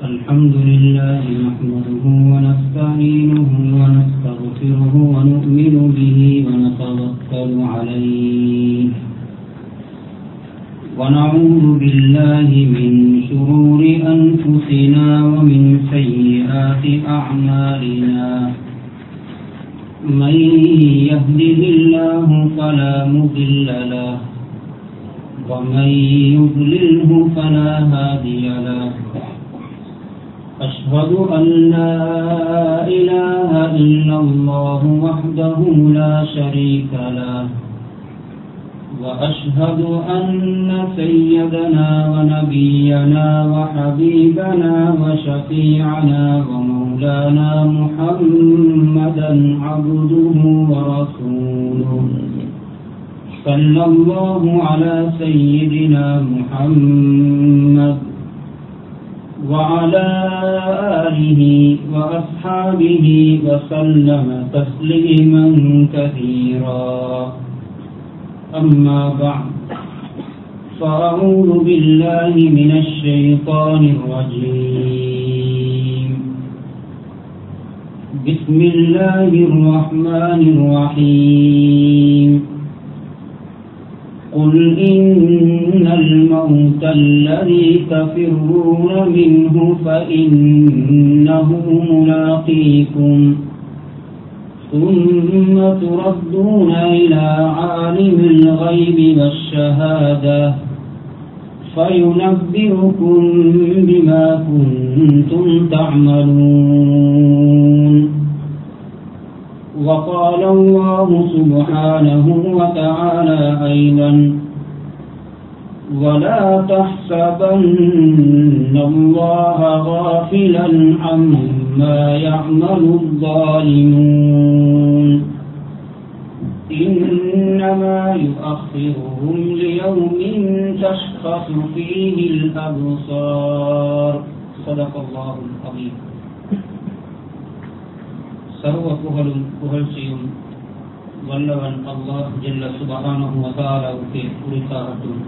الحمد لله نحمده ونستعينه ونستغفره ونؤمن به ونتوكل عليه ونعوذ بالله من شرور أنفسنا ومن سيئات أعمالنا من يهده الله فلا مضل له ومن يضلله فلا هادي له أشهد أن لا إله إلا الله وحده لا شريك له وأشهد أن سيدنا ونبينا وحبيبنا وشفيعنا ومولانا محمدا عبده ورسوله صلى الله على سيدنا محمد وعلى آله وأصحابه وسلم تسليما كثيرا أما بعد فأعوذ بالله من الشيطان الرجيم بسم الله الرحمن الرحيم قل إن الموت الذي تفرون منه فإنه ملاقيكم ثم تردون إلى عالم الغيب والشهادة فينبئكم بما كنتم تعملون وقال الله سبحانه وتعالى أيضا ولا تحسبن الله غافلا عما يعمل الظالمون إنما يؤخرهم ليوم تشخص فيه الأبصار صدق الله العظيم சர்வ புகழும் புகழ்ச்சியும் வல்லவன் அல்லாஹ் ஜெல்ல சுபகானஹு வதாலாவுக்கு குறித்தாகட்டும்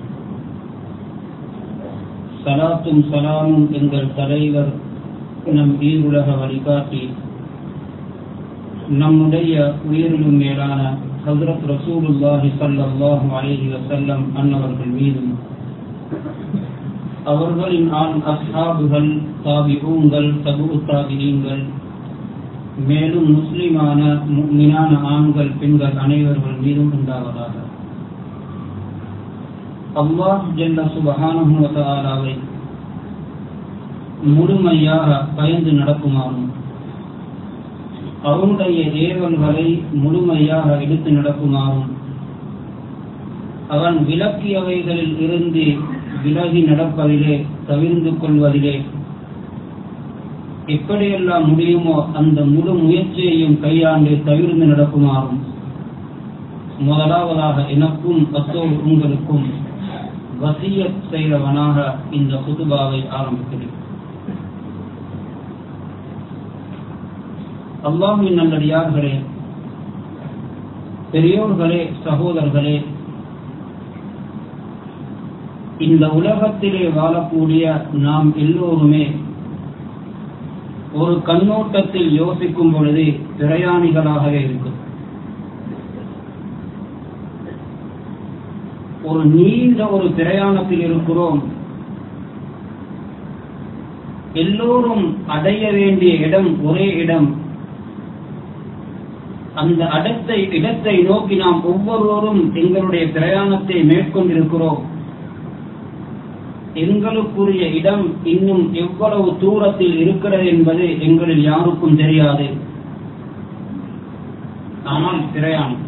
சலாத்தும் சலாமும் எங்கள் தலைவர் நம் ஈருலக வழிகாட்டி நம்முடைய உயிரிலும் மேலான ஹசரத் ரசூலுல்லாஹி சல்லாஹு அலேஹி வசல்லம் அன்னவர்கள் மீதும் அவர்களின் ஆண் அஸ்ஹாபுகள் தாபிகூங்கள் தபு தாபிகீங்கள் மேலும் முஸ்லிமான முக்மினான ஆண்கள் பெண்கள் அனைவர்கள் மீதும் உண்டாவதாக அல்லாஹ் ஜெல்ல சுபஹானுவதாலாவை முழுமையாக பயந்து நடக்குமாறும் அவனுடைய ஏவல்களை முழுமையாக எடுத்து நடக்குமாறும் அவன் விளக்கியவைகளில் இருந்து விலகி நடப்பதிலே தவிர்ந்து கொள்வதிலே எப்படியெல்லாம் முடியுமோ அந்த முழு முயற்சியையும் கையாண்டு தவிர்ந்து நடக்குமாறும் முதலாவதாக எனக்கும் அத்தோடு உங்களுக்கும் வசிய செய்தவனாக இந்த குதுபாவை ஆரம்பிக்கிறேன் அல்லாஹின் நல்லடியார்களே பெரியோர்களே சகோதரர்களே இந்த உலகத்திலே வாழக்கூடிய நாம் எல்லோருமே ஒரு கண்ணோட்டத்தில் யோசிக்கும் பொழுது பிரயாணிகளாகவே இருக்கும் ஒரு நீண்ட ஒரு பிரயாணத்தில் இருக்கிறோம் எல்லோரும் அடைய வேண்டிய இடம் ஒரே இடம் அந்த அடத்தை இடத்தை நோக்கி நாம் ஒவ்வொருவரும் எங்களுடைய பிரயாணத்தை மேற்கொண்டிருக்கிறோம் எங்களுக்குரிய இடம் இன்னும் எவ்வளவு தூரத்தில் இருக்கிறது என்பது எங்களில் யாருக்கும் தெரியாது ஆனால் பிரயாணம்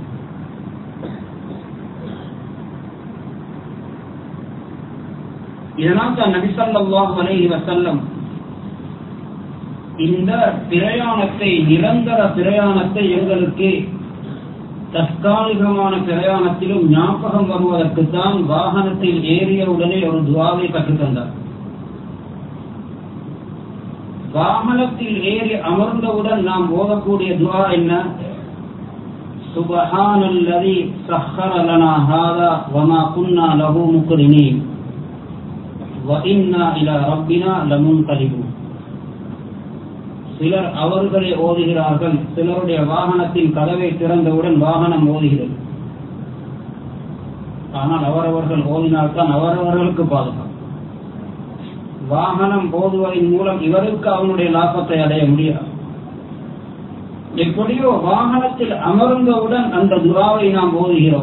இதனால் தான் நபிசல்லாஹ் அலைஹி வசல்லம் இந்த பிரயாணத்தை நிரந்தர பிரயாணத்தை எங்களுக்கு தற்காலிகமான பிரயாணத்திலும் ஞாபகம் வருவதற்கு தான் வாகனத்தில் ஏறியவுடனே ஒரு துவாவை கற்றுத்தந்தார் வாகனத்தில் ஏறி அமர்ந்தவுடன் நாம் ஓதக்கூடிய துவா என்ன سبحان الذي سخر لنا هذا وما كنا له مقرنين وإنا إلى ربنا لمنقلبون சிலர் அவர்களை ஓதுகிறார்கள் சிலருடைய வாகனத்தின் கதவை திறந்தவுடன் வாகனம் ஓதுகிறது ஆனால் அவரவர்கள் ஓதினால்தான் அவரவர்களுக்கு பாதுகாப்பு வாகனம் ஓதுவதன் மூலம் இவருக்கு அவனுடைய லாபத்தை அடைய முடியாது எப்படியோ வாகனத்தில் அமர்ந்தவுடன் அந்த துராவை நாம் ஓதுகிறோம்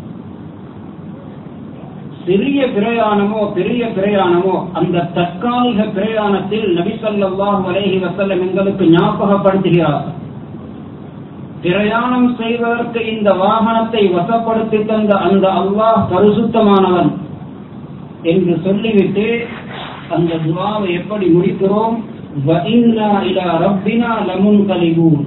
சிறிய பிரயாணமோ பெரிய பிரயாணமோ அந்த தற்காலிக பிரயாணத்தில் நபிசல்லாஹ் வலைஹி வசல்லம் எங்களுக்கு ஞாபகப்படுத்துகிறார் பிரயாணம் செய்வதற்கு இந்த வாகனத்தை வசப்படுத்தி தந்த அந்த அல்லாஹ் பரிசுத்தமானவன் என்று சொல்லிவிட்டு அந்த துவாவை எப்படி முடிக்கிறோம் ரப்பினா லமுன் கலிபூன்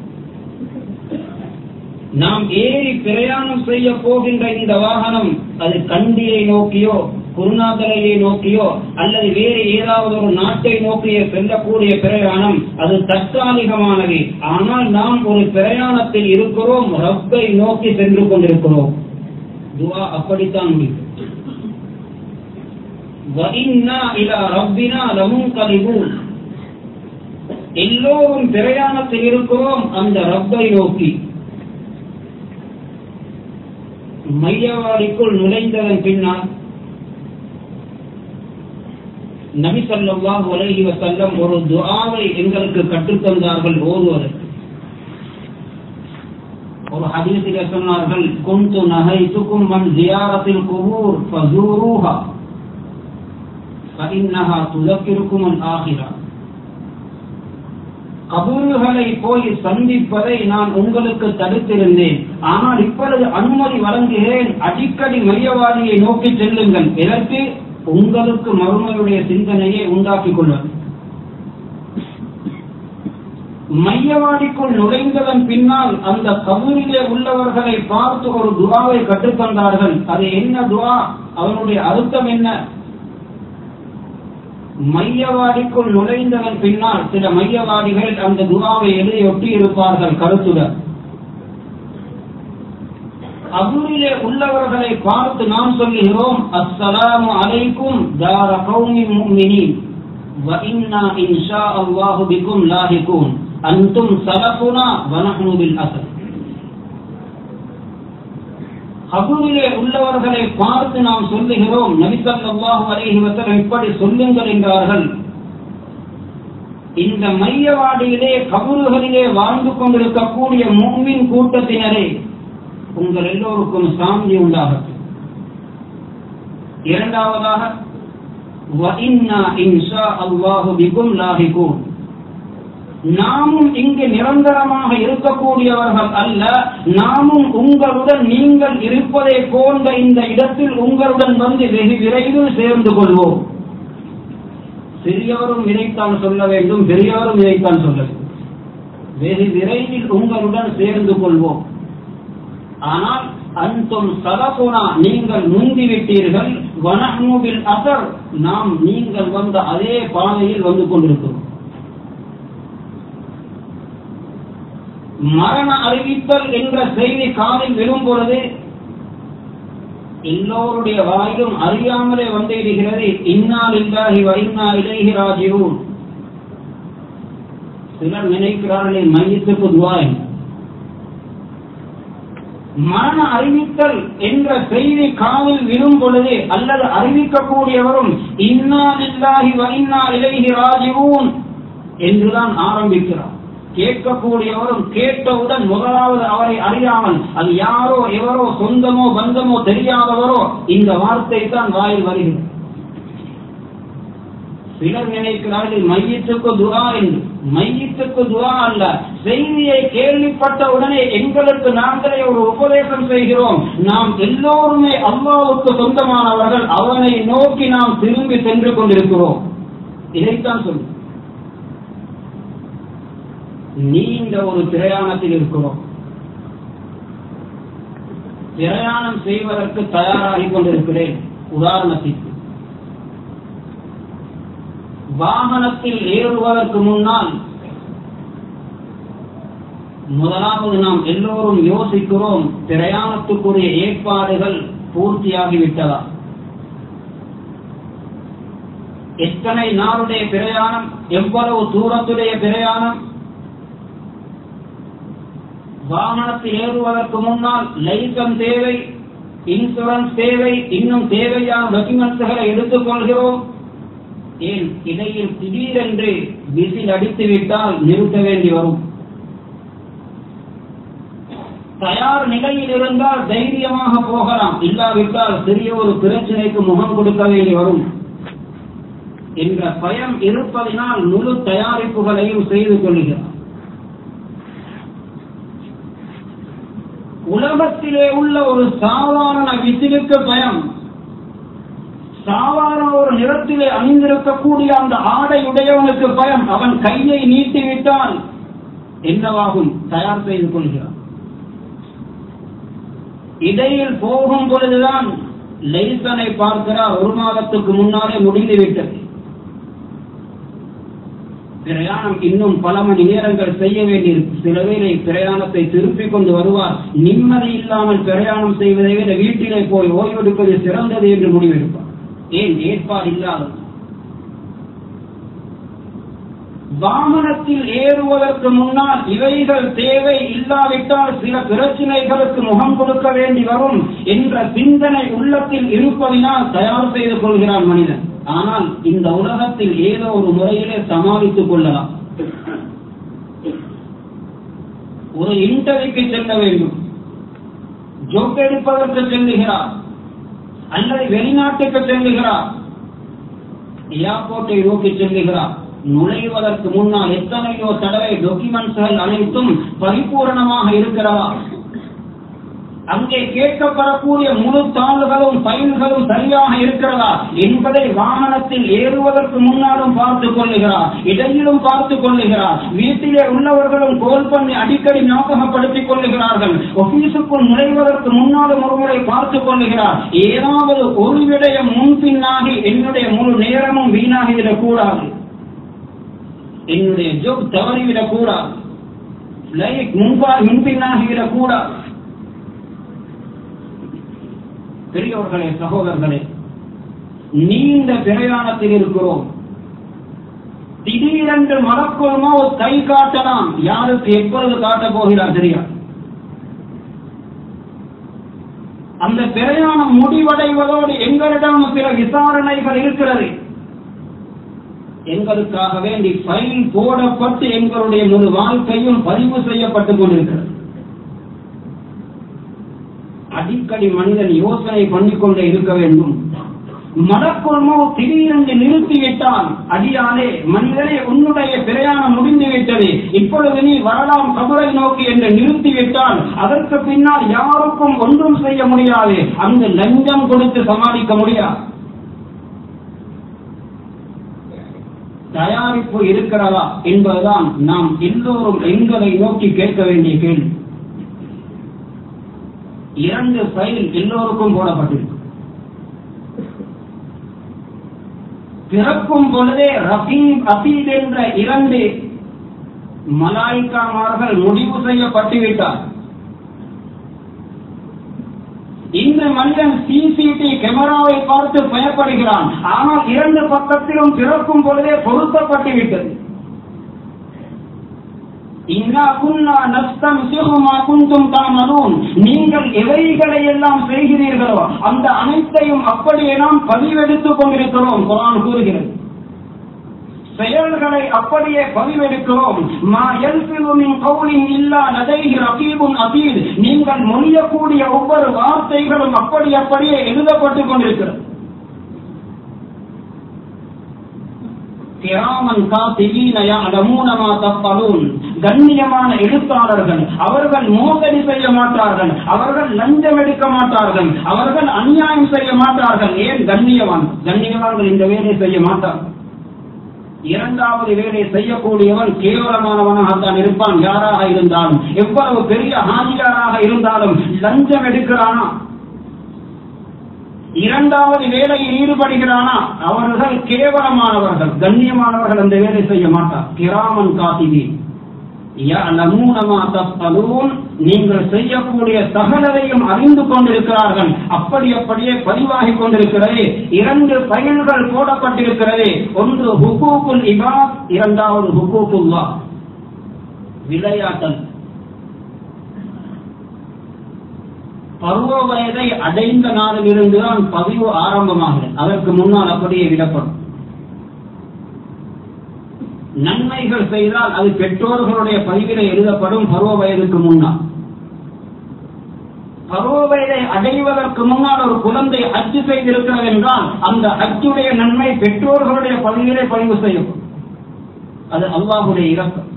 நாம் ஏறி பிரயாணம் செய்ய போகின்ற இந்த வாகனம் அது கண்டியை நோக்கியோ குருநாதரையை நோக்கியோ அல்லது வேறு ஏதாவது ஒரு நாட்டை நோக்கிய செல்லக்கூடிய பிரயாணம் அது தற்காலிகமானது ஆனால் நாம் ஒரு பிரயாணத்தில் இருக்கிறோம் ரப்பை நோக்கி சென்று கொண்டிருக்கிறோம் துவா அப்படித்தான் முடியும் எல்லோரும் பிரயாணத்தில் இருக்கிறோம் அந்த ரப்பை நோக்கி மையவாடிக்குள் நுழைந்ததன் பின்னால் நபி ஸல்லல்லாஹு அலைஹி வஸல்லம் ஒரு துஆவை எங்களுக்கு கற்றுத்தந்தார்கள் ஓதுவதற்கு ஒரு ஹதீஸிலே சொன்னார்கள் குன்து நஹைதுக்கும் மன் ஜியாரத்தில் குபூர் ஃபஸூருஹா فإنها تذكركم الآخرة கபூர்களை போய் சந்திப்பதை நான் உங்களுக்கு தடுத்திருந்தேன் ஆனால் இப்பொழுது அனுமதி வழங்குகிறேன் அடிக்கடி மையவாதியை நோக்கி செல்லுங்கள் எதற்கு உங்களுக்கு மறுமையுடைய சிந்தனையை உண்டாக்கிக் கொள்வது மையவாடிக்குள் நுழைந்ததன் பின்னால் அந்த கபூரிலே உள்ளவர்களை பார்த்து ஒரு துவாவை கற்றுத்தந்தார்கள் அது என்ன துவா அவனுடைய அர்த்தம் என்ன மையவாடிக்குள் நுழைந்ததன் பின்னால் சில மையவாடிகள் அந்த துவாவை எழுதி ஒட்டி இருப்பார்கள் கருத்துடன் அபுரிலே உள்ளவர்களை பார்த்து நாம் சொல்லுகிறோம் அஸ்ஸலாமு அலைக்கும் தார கௌமி முஃமினீன் வ இன்னா இன்ஷா அல்லாஹு பிக்கும் லாஹிகூன் அன்தும் சலஃபுனா வ நஹ்னு பில் அஸல் கபூரிலே உள்ளவர்களை பார்த்து நாம் சொல்லுகிறோம் நபிசல்லாஹு அலைஹி வஸல்லம் இப்படி சொல்லுங்கள் என்றார்கள் இந்த மையவாடியிலே கபூர்களிலே வாழ்ந்து கொண்டிருக்கக்கூடிய மூமின் கூட்டத்தினரே உங்கள் எல்லோருக்கும் சாந்தி உண்டாகட்டும் இரண்டாவதாக وَإِنَّا إِنْ شَاءَ اللَّهُ بِكُمْ لاحقون நாமும் இங்கு நிரந்தரமாக இருக்கக்கூடியவர்கள் அல்ல நாமும் உங்களுடன் நீங்கள் இருப்பதை போன்ற இந்த இடத்தில் உங்களுடன் வந்து வெகு விரைவில் சேர்ந்து கொள்வோம் சிறியவரும் இதைத்தான் சொல்ல வேண்டும் பெரியவரும் இதைத்தான் சொல்ல வேண்டும் வெகு விரைவில் உங்களுடன் சேர்ந்து கொள்வோம் ஆனால் அன்தும் சலகுனா நீங்கள் முந்திவிட்டீர்கள் வனமுவில் அசர் நாம் நீங்கள் வந்த அதே பாதையில் வந்து கொண்டிருக்கிறோம் மரண அறிவித்தல் என்ற செய்தி காலில் விழும் பொழுது எல்லோருடைய வாயிலும் அறியாமலே வந்திருக்கிறது இன்னால் இல்லாஹி வைனா இலைஹி ராஜிரூன் சிலர் நினைக்கிறார்கள் மையத்துக்கு துவாய் மரண அறிவித்தல் என்ற செய்தி காலில் விழும் பொழுது அல்லது அறிவிக்கக்கூடியவரும் இன்னால் இல்லாஹி வைனா இலைஹி ராஜிரூன் என்றுதான் ஆரம்பிக்கிறார் கேட்கக்கூடியவரும் கேட்டவுடன் முதலாவது அவரை அறியாமல் அது யாரோ எவரோ சொந்தமோ பந்தமோ தெரியாதவரோ இந்த வார்த்தை தான் வாயில் வருகிறது சிலர் நினைக்கிறார்கள் மையத்துக்கு துவா என்று மையத்துக்கு துவா அல்ல செய்தியை கேள்விப்பட்ட உடனே எங்களுக்கு நாங்களே ஒரு உபதேசம் செய்கிறோம் நாம் எல்லோருமே அல்லாவுக்கு சொந்தமானவர்கள் அவனை நோக்கி நாம் திரும்பி சென்று கொண்டிருக்கிறோம் இதைத்தான் சொல்லுவோம் நீண்ட ஒரு பிரயாணத்தில் இருக்கிறோம் பிரயாணம் செய்வதற்கு தயாராகி கொண்டிருக்கிறேன் உதாரணத்திற்கு வாகனத்தில் ஏறுவதற்கு முன்னால் முதலாவது நாம் எல்லோரும் யோசிக்கிறோம் பிரயாணத்துக்குரிய ஏற்பாடுகள் பூர்த்தியாகிவிட்டதா எத்தனை நாளுடைய பிரயாணம் எவ்வளவு தூரத்துடைய பிரயாணம் வாகனத்தில் ஏறுவதற்கு முன்னால் லைசன்ஸ் தேவை இன்சூரன்ஸ் தேவை இன்னும் தேவையான டாக்குமெண்ட்ஸ்களை எடுத்துக் கொள்கிறோம் ஏன் இடையில் திடீரென்று விசில் அடித்து விட்டால் நிறுத்த வேண்டி வரும் தயார் நிலையில் இருந்தால் தைரியமாக போகலாம் இல்லாவிட்டால் சிறிய ஒரு பிரச்சனைக்கு முகம் கொடுக்க வேண்டி வரும் என்ற பயம் இருப்பதினால் முழு தயாரிப்புகளையும் செய்து கொள்கிறார் உலகத்திலே உள்ள ஒரு சாதாரண விசிலுக்கு பயம் சாதாரண ஒரு நிறத்திலே அணிந்திருக்கக்கூடிய அந்த ஆடை உடையவனுக்கு பயம் அவன் கையை நீட்டிவிட்டால் என்னவாகும் தயார் செய்து கொள்கிறான் இடையில் போகும் பொழுதுதான் லைசனை பார்க்கிறார் ஒரு மாதத்துக்கு முன்னாலே முடிந்துவிட்டது பிரயாணம் இன்னும் பல மணி நேரங்கள் செய்ய வேண்டியிருக்கும் சில வேளை பிரயாணத்தை திருப்பிக் கொண்டு வருவார் நிம்மதி இல்லாமல் பிரயாணம் செய்வதை விட வீட்டிலே போய் ஓய்வெடுப்பது சிறந்தது என்று முடிவெடுப்பார் ஏன் ஏற்பாடு இல்லாதது வாகனத்தில் ஏறுவதற்கு முன்னால் இவைகள் தேவை இல்லாவிட்டால் சில பிரச்சனைகளுக்கு முகம் கொடுக்க வேண்டி வரும் என்ற சிந்தனை உள்ளத்தில் இருப்பதினால் தயார் செய்து கொள்கிறான் மனிதன் ஆனால் இந்த உலகத்தில் ஏதோ ஒரு முறையிலே சமாளித்துக் கொள்ளலாம் ஒரு இன்டர்வியூக்கு செல்ல வேண்டும் ஜோக் எடுப்பதற்கு செல்லுகிறார் அல்லது வெளிநாட்டுக்கு செல்லுகிறார் ஏர்போர்ட்டை நோக்கி செல்லுகிறார் நுழைவதற்கு முன்னால் எத்தனையோ தடவை டாக்குமெண்ட்ஸ்கள் அனைத்தும் பரிபூரணமாக இருக்கிறதா அங்கே கேட்கப்படக்கூடிய முழு தாள்களும் ஃபைல்களும் சரியாக இருக்கிறதா என்பதை வாகனத்தில் ஏறுவதற்கு முன்னாலும் பார்த்துக் கொள்ளுகிறார் இடையிலும் பார்த்துக் கொள்ளுகிறார் வீட்டிலே உள்ளவர்களும் கோல் பண்ணி அடிக்கடி ஞாபகப்படுத்திக் கொள்ளுகிறார்கள் ஆபீஸுக்குள் நுழைவதற்கு முன்னாலும் ஒருமுறை பார்த்துக் கொள்ளுகிறார் ஏதாவது ஒரு விடயம் முன்பின்னாகி என்னுடைய முழு நேரமும் வீணாகிவிடக் கூடாது என்னுடைய ஜோப் தவறிவிடக் கூடாது ஃபிளைட் முன்பா முன்பின்னாகிவிடக் கூடாது பெரியவர்களே சகோதரர்களே நீண்ட பிரயாணத்தில் இருக்கிறோம் திடீரென்று மறக்கோமோ கை காட்டலாம் யாருக்கு எப்பொழுது காட்டப் போகிறார் தெரியாது அந்த பிரயாணம் முடிவடைவதோடு எங்களிடம் சில விசாரணைகள் இருக்கிறது எங்களுக்காக வேண்டி ஃபைல் போடப்பட்டு எங்களுடைய முழு வாழ்க்கையும் பதிவு செய்யப்பட்டுக் கொண்டிருக்கிறது அடிக்கடி மனிதன் யோசனை பண்ணிக்கொண்டே இருக்க வேண்டும் மடக்குழமோ திடீரென்று நிறுத்திவிட்டால் அடியாலே மனிதனே உன்னுடைய பிரயாணம் முடிந்துவிட்டது இப்பொழுது நீ வரலாம் கபரை நோக்கி என்று நிறுத்திவிட்டால் அதற்கு பின்னால் யாருக்கும் ஒன்றும் செய்ய முடியாது அந்த லஞ்சம் கொடுத்து சமாளிக்க முடியாது தயாரிப்பு இருக்கிறதா என்பதுதான் நாம் எல்லோரும் எங்களை நோக்கி கேட்க வேண்டிய கேள்வி இரண்டு ஃபைல் எல்லோருக்கும் போடப்பட்டிருக்கு பிறக்கும் பொழுதே ரஃபீப் அசீத் என்ற இரண்டு மலாய்க்காமார்கள் முடிவு செய்யப்பட்டுவிட்டார் இந்த மனிதன் சிசிடி கேமராவை பார்த்து பயப்படுகிறான் ஆனால் இரண்டு பக்கத்திலும் பிறக்கும் பொழுதே பொருத்தப்பட்டு விட்டது நீங்கள் எவைகளை எல்லாம் செய்கிறீர்களோ அந்த அனைத்தையும் அப்படியே நாம் பதிவெடுத்துக் கொண்டிருக்கிறோம் குரான் கூறுகிறது செயல்களை அப்படியே பதிவெடுக்கிறோம் மா எல்பிலுமின் கவுலின் இல்லா நதைகி ரகீபுன் அதீத் நீங்கள் மொழியக்கூடிய ஒவ்வொரு வார்த்தைகளும் அப்படி அப்படியே எழுதப்பட்டுக் கொண்டிருக்கிறது கிராமன் காத்திகீன யஅலமூன மா தஃபலூன் கண்ணியமான எழுத்தாளர்கள் அவர்கள் மோசடி செய்ய மாட்டார்கள் அவர்கள் லஞ்சம் எடுக்க மாட்டார்கள் அவர்கள் அநியாயம் செய்ய மாட்டார்கள் ஏன் கண்ணியவான் கண்ணியவான்கள் இந்த வேலையை செய்ய மாட்டார்கள் இரண்டாவது வேலை செய்யக்கூடியவன் கேவலமானவனாகத்தான் இருப்பான் யாராக இருந்தாலும் எவ்வளவு பெரிய ஹாஜியாராக இருந்தாலும் லஞ்சம் எடுக்கிறானா இரண்டாவது வேலையில் ஈடுபடுகிறானா அவர்கள் கேவலமானவர்கள் கண்ணியமானவர்கள் அந்த வேலை செய்ய மாட்டார் கிராமன் காத்திகி يَعْلَمُونَ مَا تَفْعَلُونَ நீங்கள் செய்யக்கூடிய சகலதையும் அறிந்து கொண்டிருக்கிறார்கள் அப்படி அப்படியே பதிவாகி கொண்டிருக்கிறது இரண்டு பயன்கள் போடப்பட்டிருக்கிறது ஒன்று ஹுகூக்குல் இபாத் இரண்டாவது ஹுகூக்குல்லா விளையாட்டல் பருவ வயதை அடைந்த நாளில் இருந்துதான் பதிவு ஆரம்பமாகிறது அதற்கு முன்னால் அப்படியே விடப்படும் நன்மைகள் செய்தால் அது பெற்றோர்களுடைய பதிவில எழுதப்படும் பருவ வயதுக்கு முன்னால் பருவ வயதை அடைவதற்கு முன்னால் ஒரு குழந்தை அச்சு செய்திருக்கிறது என்றால் அந்த அச்சுடைய நன்மை பெற்றோர்களுடைய பதிவிலே பதிவு செய்யப்படும் அது அல்லாஹுடைய இறக்கம்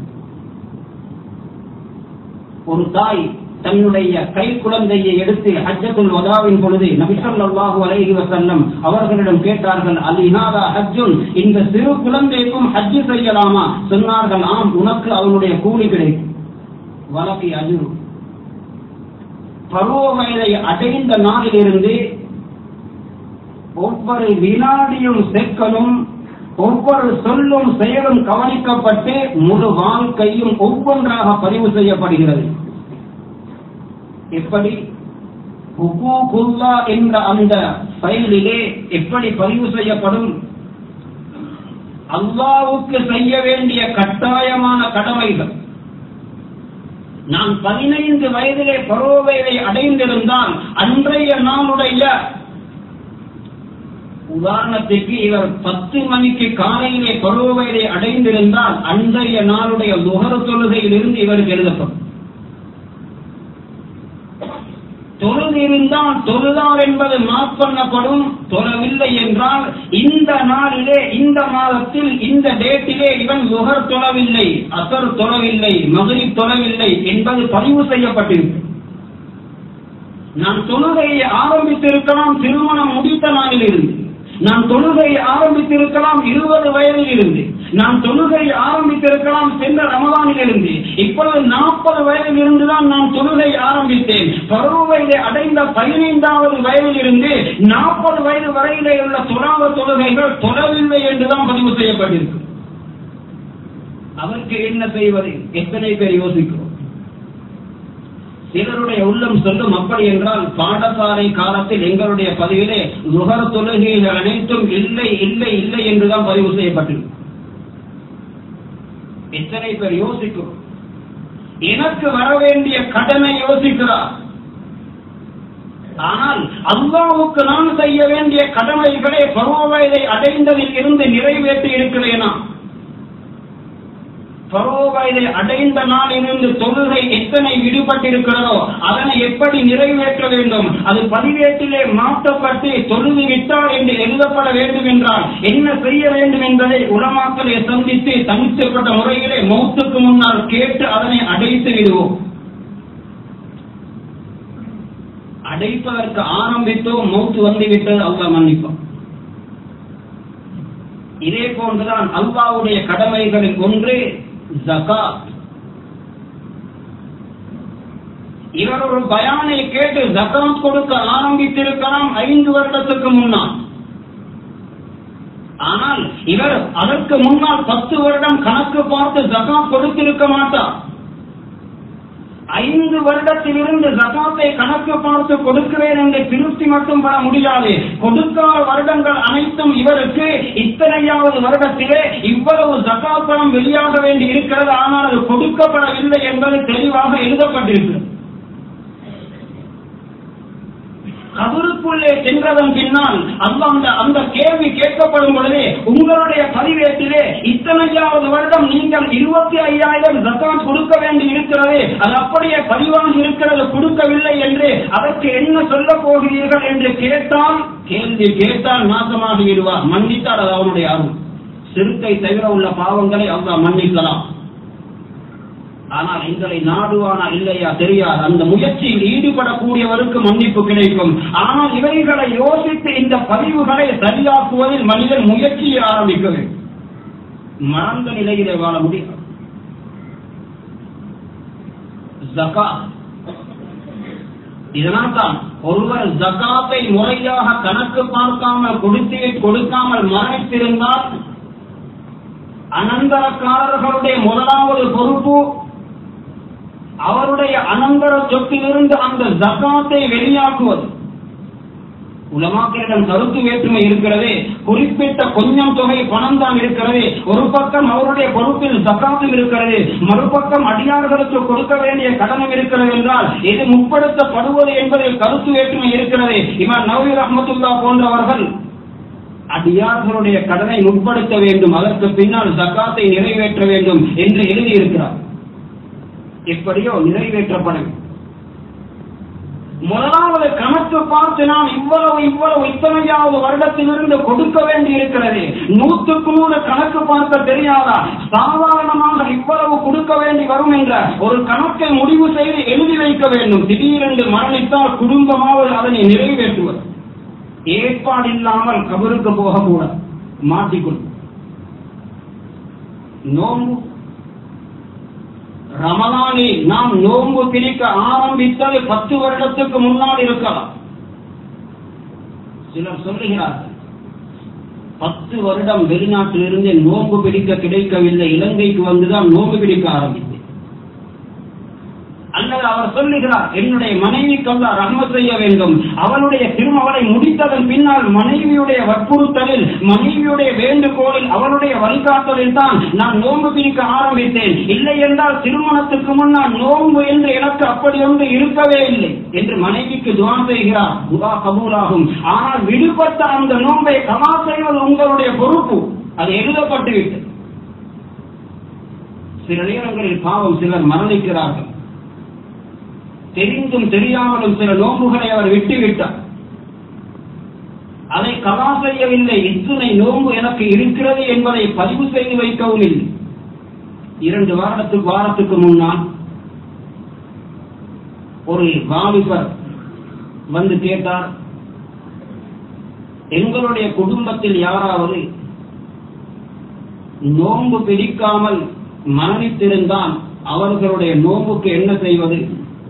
ஒரு தாய் தன்னுடைய கை குழந்தையை எடுத்து ஹஜ்ஜத்துல் வதாவின் பொழுது நபிசல்லாஹு அலைஹி வசல்லம் அவர்களிடம் கேட்டார்கள் அல் இனாதா ஹஜ்ஜுன் இந்த சிறு குழந்தைக்கும் ஹஜ்ஜு செய்யலாமா சொன்னார்கள் ஆம் உனக்கு அவனுடைய கூலி கிடைக்கும் வலக்கி அஜு பருவ வயதை அடைந்த நாளிலிருந்து ஒவ்வொரு வினாடியும் செக்கலும் ஒவ்வொரு சொல்லும் செயலும் கவனிக்கப்பட்டு முழு வாழ்க்கையும் ஒவ்வொன்றாக பதிவு செய்யப்படுகிறது எப்படி ஹுகூகுல்லா என்ற அந்த ஃபைலிலே எப்படி பதிவு செய்யப்படும் அல்லாவுக்கு செய்ய வேண்டிய கட்டாயமான கடமைகள் நான் பதினைந்து வயதிலே பருவ வயதை அடைந்திருந்தால் அன்றைய நாளுடைய உதாரணத்திற்கு இவர் பத்து மணிக்கு காலையிலே பருவ வயதை அடைந்திருந்தால் அன்றைய நாளுடைய நுகர தொழுகையிலிருந்து இவருக்கு எழுதப்படும் தொழுதிருந்தால் தொழுதார் என்பது மாப் பண்ணப்படும் தொழவில்லை என்றால் இந்த நாளிலே இந்த மாதத்தில் இந்த டேட்டிலே இவன் நுகர் தொழவில்லை அசர் தொழவில்லை மகிழ் தொழவில்லை என்பது பதிவு செய்யப்பட்டிருக்கு நான் தொழுகையை ஆரம்பித்திருக்கலாம் திருமணம் முடித்த நாளில் இருந்து நான் தொழுகையை ஆரம்பித்திருக்கலாம் இருபது வயதில் இருந்து நான் தொழுகையை ஆரம்பித்திருக்கலாம் சென்ற ரமதானில் இருந்து இப்பொழுது நாற்பது வயதில் இருந்துதான் நான் தொழுகை ஆரம்பித்தேன் பருவ வயதை அடைந்த பதினைந்தாவது வயதில் இருந்து நாற்பது வயது வரையிலே உள்ள தொழாத தொழுகைகள் தொடரவில்லை என்றுதான் பதிவு செய்யப்பட்டிருக்கு அதற்கு என்ன செய்வது எத்தனை பேர் யோசிக்கிறோம் சிலருடைய உள்ளம் சொல்லும் அப்படி என்றால் பாடசாலை காலத்தில் எங்களுடைய பதிவிலே நுகர் தொழுகைகள் அனைத்தும் இல்லை இல்லை இல்லை என்றுதான் பதிவு செய்யப்பட்டிருக்கு எத்தனை பேர் யோசிக்கிறோம் எனக்கு வர வேண்டிய கடனை யோசிக்கிறார் ஆனால் அல்லாவுக்கு நான் செய்ய வேண்டிய கடமைகளை பருவ வயதை அடைந்ததில் இருந்து நிறைவேற்றி இருக்கிறேனா பருவ வயதை அடைந்த நாளிலிருந்து தொழுகை எத்தனை விடுபட்டிருக்கிறதோ அதனை எப்படி நிறைவேற்ற வேண்டும் அது பதிவேட்டிலே மாற்றப்பட்டு தொழுது விட்டால் என்று எழுதப்பட வேண்டும் என்றால் என்ன செய்ய வேண்டும் என்பதை உலமாக்களை சந்தித்து தனித்தப்பட்ட முறையிலே மௌத்துக்கு முன்னால் கேட்டு அதனை அடைத்து விடுவோம் அடைப்பதற்கு ஆரம்பித்தோம் மௌத்து வந்துவிட்டது அல்லாஹ் மன்னிப்பான் இதே போன்றுதான் அல்லாவுடைய கடமைகளில் ஒன்று ஜகாத் இவர் ஒரு பயானை கேட்டு ஜகாத் கொடுக்க ஆரம்பித்திருக்கலாம் ஐந்து வருடத்துக்கு முன்னால் ஆனால் இவர் அதற்கு முன்னால் பத்து வருடம் கணக்கு பார்த்து ஜகாத் கொடுத்திருக்க மாட்டார் ஐந்து வருடத்திலிருந்து ஜகாத்தை கணக்கு பார்த்து கொடுக்கிறேன் என்று திருப்தி மட்டும் பெற முடியாது கொடுக்காத வருடங்கள் அனைத்தும் இவருக்கு இத்தனையாவது வருடத்திலே இவ்வளவு ஜகாத் பணம் வெளியாக வேண்டி இருக்கிறது ஆனால் அது கொடுக்கப்படவில்லை என்பது தெளிவாக எழுதப்பட்டிருக்கிறது கபருக்குள்ளே சென்றதன் பின்னால் அந்த அந்த அந்த கேள்வி கேட்கப்படும் பொழுது உங்களுடைய பதிவேட்டிலே இத்தனையாவது வருடம் நீங்கள் இருபத்தி ஐயாயிரம் ஜக்காத் கொடுக்க வேண்டி இருக்கிறது அது அப்படியே பதிவாக இருக்கிறது கொடுக்கவில்லை என்று அதற்கு என்ன சொல்ல போகிறீர்கள் என்று கேட்டால் கேள்வி கேட்டால் நாசமாகி விடுவார் மன்னித்தால் அது அவனுடைய அருள் சிறுத்தை தவிர உள்ள பாவங்களை அல்லாஹ் மன்னிக்கலாம் ஆனால் எங்களை நாடுவானா இல்லையா தெரியாது அந்த முயற்சியில் ஈடுபடக்கூடியவருக்கு மன்னிப்பு கிடைக்கும் ஆனால் இவைகளை யோசித்து இந்த பதிவுகளை சரியாக்குவதில் மனிதன் முயற்சியை ஆரம்பிக்க வேண்டும் மறந்த நிலையிலே வாழ முடியும் ஜகாத் இதனால் தான் ஒருவர் ஜகாத்தை முறையாக கணக்கு பார்க்காமல் கொடுத்து கொடுக்காமல் மறைத்திருந்தால் அனந்தரக்காரர்களுடைய முதலாவது பொறுப்பு அவருடைய அனந்தர சொத்திலிருந்து அந்த ஜக்காத்தை வெளியாக்குவது உலமாக்களிடம் கருத்து வேற்றுமை இருக்கிறது குறிப்பிட்ட கொஞ்சம் தொகை பணம் தான் இருக்கிறது ஒரு பக்கம் அவருடைய பொறுப்பில் சக்காத்தும் இருக்கிறது மறுபக்கம் அடியார்களுக்கு கொடுக்க வேண்டிய கடனும் இருக்கிறது என்றால் இது முற்படுத்தப்படுவது என்பதில் கருத்து வேற்றுமை இருக்கிறது இவன் நவீ ரஹமத்துல்லா போன்றவர்கள் அடியார்களுடைய கடனை முற்படுத்த வேண்டும் அதற்கு பின்னால் சக்காத்தை நிறைவேற்ற வேண்டும் என்று எழுதியிருக்கிறார் எப்படியோ நிறைவேற்றப்பட வேண்டும் முதலாவது கணக்கு பார்த்து நாம் இவ்வளவு இவ்வளவு இத்தனையாவது வருடத்திலிருந்து கொடுக்க வேண்டி இருக்கிறது நூற்றுக்கு நூறு கணக்கு பார்க்க தெரியாதா சாதாரணமாக இவ்வளவு கொடுக்க வேண்டி வரும் என்ற ஒரு கணக்கை முடிவு செய்து எழுதி வைக்க வேண்டும் திடீரென்று மரணித்தால் குடும்பமாவது அதனை நிறைவேற்றுவது ஏற்பாடு இல்லாமல் கபருக்கு போகக்கூடாது மாட்டிக்கொள் நோம்பு ரமலானில் நாம் நோன்பு பிரிக்க ஆரம்பித்தது பத்து வருடத்துக்கு முன்னால் இருக்கலாம் சிலர் சொல்லுகிறார்கள் பத்து வருடம் வெளிநாட்டிலிருந்து நோன்பு பிடிக்க கிடைக்கவில்லை இலங்கைக்கு வந்துதான் நோன்பு பிடிக்க ஆரம்பித்தேன் அல்லது அவர் சொல்லுகிறார் என்னுடைய மனைவிக்கு அல்லா ரஹ்ம செய்ய வேண்டும் அவளுடைய திருமகளை முடித்ததன் பின்னால் மனைவியுடைய வற்புறுத்தலில் மனைவியுடைய வேண்டுகோளில் அவளுடைய வழிகாட்டலில் தான் நான் நோன்பு பிடிக்க ஆரம்பித்தேன் இல்லை என்றால் திருமணத்துக்கு முன்னால் நோன்பு என்று எனக்கு அப்படி ஒன்று இருக்கவே இல்லை என்று மனைவிக்கு துவா செய்கிறார் துவா கபூலாகும் ஆனால் விடுபட்ட அந்த நோன்பை கமா செய்வது உங்களுடைய பொறுப்பு அது எழுதப்பட்டு விட்டது சில நேரங்களில் பாவம் சிலர் மரணிக்கிறார்கள் தெரிந்தும் தெரியாமலும் சில நோம்புகளை அவர் விட்டுவிட்டார் அதை கலா செய்யவில்லை இத்துணை நோன்பு எனக்கு இருக்கிறது என்பதை பதிவு செய்து வைக்கவும் இல்லை இரண்டு வாரத்துக்கு வாரத்துக்கு முன்னால் ஒரு வாலிபர் வந்து கேட்டார் எங்களுடைய குடும்பத்தில் யாராவது நோன்பு பிடிக்காமல் மரணித்திருந்தால் அவர்களுடைய நோம்புக்கு என்ன செய்வது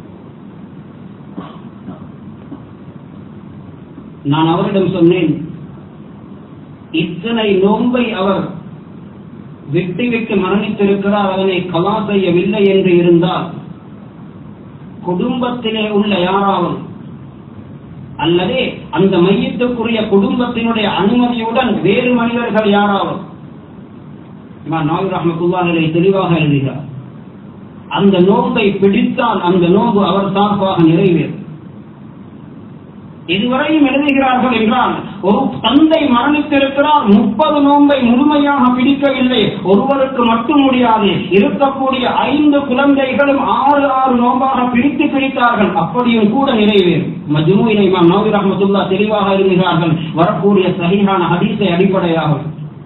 நான் அவரிடம் சொன்னேன் இத்தனை நோன்பை அவர் விட்டுவிட்டு மரணித்திருக்கிறார் அதனை கலா செய்யவில்லை என்று இருந்தால் குடும்பத்திலே உள்ள யாராவது அல்லது அந்த மையத்துக்குரிய குடும்பத்தினுடைய அனுமதியுடன் வேறு மனிதர்கள் யாராவது நாகூர் ரஹமத்துல்லாஹிலே தெளிவாக எழுதுகிறார் அந்த நோன்பை பிடித்தால் அந்த நோன்பு அவர் சார்பாக நிறைவேறும் இதுவரையும் எழுதுகிறார்கள் என்றால் ஒரு தந்தை மரணித்திருக்கிறார் முப்பது நோன்பை முழுமையாக பிடிக்கவில்லை ஒருவருக்கு மட்டும் முடியாது இருக்கக்கூடிய ஐந்து குழந்தைகளும் ஆறு ஆறு நோம்பாக பிரித்து பிடித்தார்கள் அப்படியும் கூட நிறைவேறும் மஜ்மூயினை இமாம் நவீர் ரஹமத்துல்லா தெளிவாக எழுதுகிறார்கள் வரக்கூடிய சரியான ஹதீஸை அடிப்படையாக